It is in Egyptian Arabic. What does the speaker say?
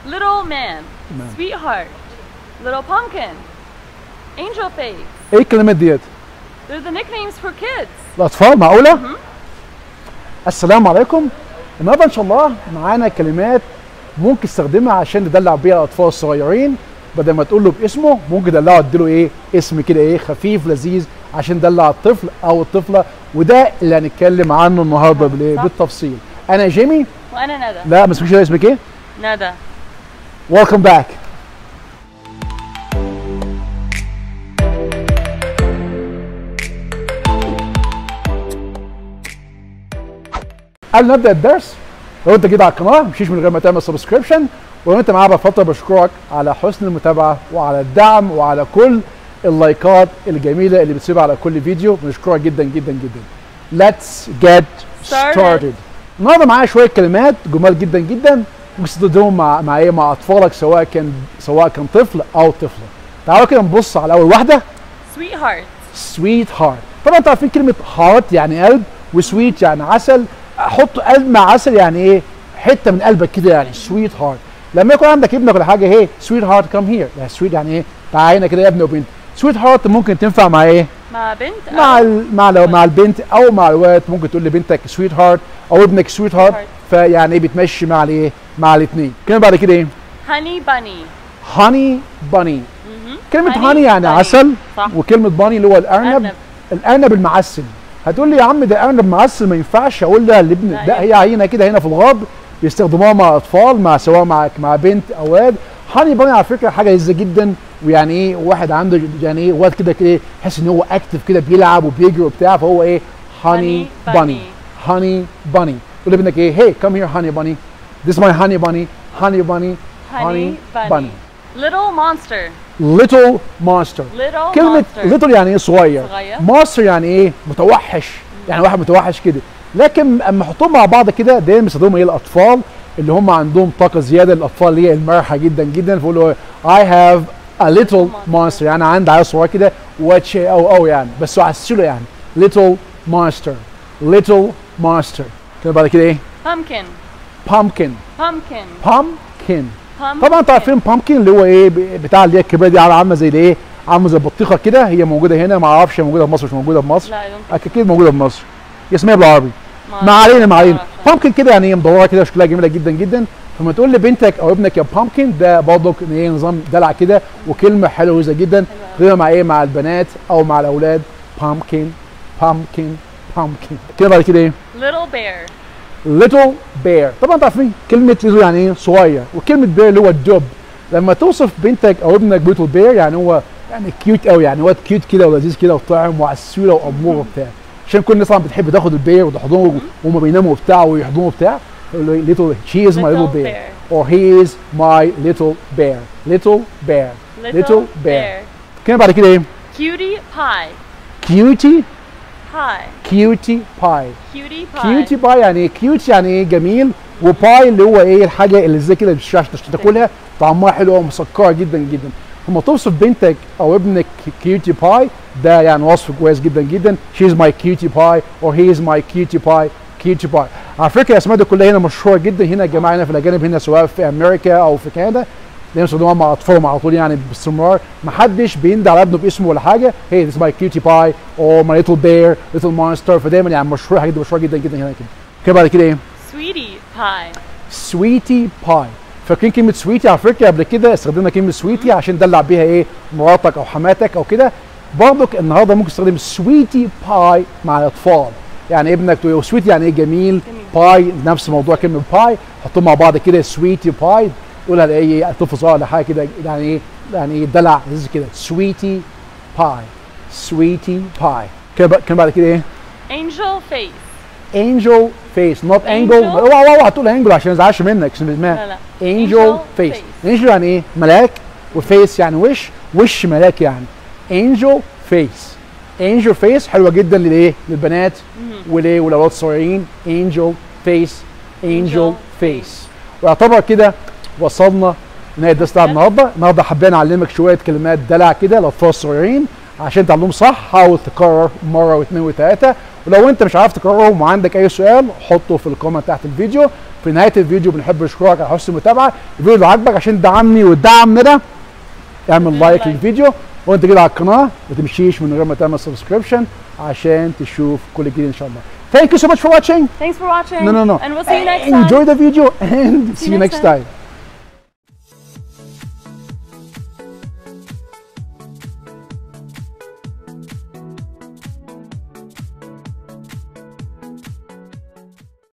Little man. Man. Sweetheart. Little pumpkin. Angel face. ايه الكلمات ديت They're the nicknames for kids. الاطفال معقوله السلام عليكم النهارده ان شاء الله معانا كلمات ممكن تستخدمها عشان تدلع بيها الاطفال الصغيرين بدل ما تقول له باسمه ممكن تدلعه تديله ايه اسم كده ايه خفيف لذيذ عشان تدلع الطفل او الطفله وده اللي هنتكلم عنه النهارده بالايه صح. بالتفصيل انا جيمي وأنا ندى. لا ما اسمكش اسمك ايه ندى. Welcome back. قبل ما نبدا الدرس لو انت جديد على القناه مشيش من غير ما تعمل سبسكريبشن ولو انت معايا بفتره بشكرك على حسن المتابعه وعلى الدعم وعلى كل اللايكات الجميله اللي بتسيبها على كل فيديو بنشكرك جدا جدا جدا. Let's get Started. started. النهارده معايا شويه كلمات جمال جدا جدا ممكن تستخدمهم مع مع ايه مع اطفالك سواء كان سواء كان طفل او طفله. تعالوا كده نبص على اول واحده Sweetheart. سويت هارت طبعا انتوا عارفين كلمه هارت يعني قلب وسويت يعني عسل حط قلب مع عسل يعني ايه حته من قلبك كده يعني سويت هارت لما يكون عندك ابنك ولا حاجه هي سويت هارت كم هير يعني سويت يعني ايه تعالى هنا كده يا ابني وبنت سويت هارت ممكن تنفع مع ايه مع بنت مع أو ال... مع لو مع البنت او مع الولد ممكن تقول لبنتك سويت هارت او ابنك سويت هارت Sweetheart. فيعني ايه بتمشي مع الايه مع الاثنين كلمه بعد كده ايه honey bunny. هاني باني مهم. كلمه Honey هاني يعني bunny. عسل صح. وكلمه باني اللي هو الارنب أرنب. الارنب المعسل هتقول لي يا عم ده ارنب معسل ما ينفعش اقول ده لابن لا ده هي عينه كده هنا في الغرب بيستخدموها مع اطفال مع سواء مع مع بنت او واد هاني باني على فكره حاجه لذيذه جدا ويعني ايه واحد عنده يعني ايه واد كده كده يحس ان هو اكتف كده بيلعب وبيجري وبتاع فهو ايه هاني Honey باني bunny. هاني باني تقول لابنك ايه هي كم هير هاني باني This is my honey bunny honey bunny Honey bunny. Little monster. little monster Little كلمة monster. little يعني ايه صغير صغير. ماستر يعني ايه متوحش يعني واحد متوحش كده لكن اما احطهم مع بعض كده دايما بيستخدموا ايه الاطفال اللي هم عندهم طاقة زيادة الاطفال اللي هي المرحة جدا جدا فيقولوا I have a little monster يعني عندي عيل صغير كده واتش او او يعني بس عسله يعني little monster little monster كده بعد كده ايه pumpkin. pumpkin Pumpkin. pumpkin Pumpkin. طبعا انتوا عارفين بامكن اللي هو ايه ب- بتاع اللي هي الكبيره دي عامله زي الايه عامله زي البطيخه كده هي موجوده هنا ما اعرفش هي موجوده في مصر مش موجوده في مصر لا I don't think اكيد موجوده في مصر هي اسمها بالعربي ما ما علينا ما علينا أعرفش. بامكن كده يعني هي مدوره كده شكلها جميله جدا جدا فلما تقول لبنتك او ابنك يا بامكن ده برضه ايه نظام دلع كده وكلمه حلوه جدا غير مع ايه مع البنات او مع الاولاد بامكن بامكن بامكن كده بعد كده ايه Little bear. little bear طبعا انتوا عارفين كلمه little يعني ايه صغير وكلمه bear اللي هو الدب لما توصف بنتك او ابنك little bear يعني هو يعني كيوت قوي يعني واد كيوت كده ولذيذ كده وطاعم وعسوله وامور وبتاع عشان كل الناس طبعا بتحب تاخد البير وتحضنه وهم بيناموا وبتاع ويحضنوا وبتاع يقول له little she is my Little little bear bear. or he is my little bear little bear Little, bear. bear. كده بعد كده ايه Cutie pie. cutie Pie. cutie pie Cutie pie. كيوتي باي يعني ايه كيوت يعني ايه جميل وباي اللي هو ايه الحاجه اللي زي كده مش عشان تاكلها طعمها حلو ومسكره جدا جدا لما توصف بنتك او ابنك كيوتي باي ده يعني وصف كويس جدا جدا she's my cutie pie or he is my cutie pie cutie pie على فكره الاسماء دي كلها هنا مشهوره جدا هنا يا جماعه هنا في الاجانب هنا سواء في امريكا او في كندا دايما يستخدموها مع اطفالهم على طول يعني باستمرار ما حدش بيندى على ابنه باسمه ولا حاجه هي this is my cutie pie or my little bear little monster فدايما يعني مشهور حاجات دي مشهوره جدا جدا هنا كده كده بعد كده ايه Sweetie pie. سويتي باي فاكرين كلمة سويتي على فكرة قبل كده استخدمنا كلمة سويتي عشان ندلع بيها ايه مراتك او حماتك او كده برضك النهارده ممكن تستخدم سويتي باي مع الاطفال يعني ابنك تقول سويتي يعني ايه جميل باي نفس موضوع كلمة باي حطهم مع بعض كده سويتي باي قولها لاي طفل صغير ولا حاجة كده يعني ايه يعني ايه دلع لذيذ كده سويتي باي سويتي باي كده بقى- كده بعد كده ايه Angel face. انجل فيس نوت انجل Angel. اوعى اوعى تقول انجل عشان ما يزعلش منك اسمها لا لا. انجل Angel فيس face. انجل يعني ايه ملاك وفيس يعني وش وش ملاك يعني انجل فيس انجل فيس حلوه جدا للايه للبنات وليه والاولاد الصغيرين انجل فيس انجل Angel فيس ويعتبر كده وصلنا لنهايه الدرس بتاع النهارده النهارده حابين اعلمك شويه كلمات دلع كده للاطفال الصغيرين عشان تعلمهم صح حاول تكرر مره واثنين وثلاثه ولو انت مش عارف تكررهم وعندك اي سؤال حطه في الكومنت تحت الفيديو في نهايه الفيديو بنحب نشكرك على حسن المتابعه الفيديو اللي عجبك عشان تدعمني وتدعم ندى اعمل لايك لايك. للفيديو وانت كده على القناه ما تمشيش من غير ما تعمل سبسكريبشن عشان تشوف كل جديد ان شاء الله Thank you so much for watching. Thanks for watching. No, no, no. And we'll see you next time. Enjoy the video and see you next next time. time.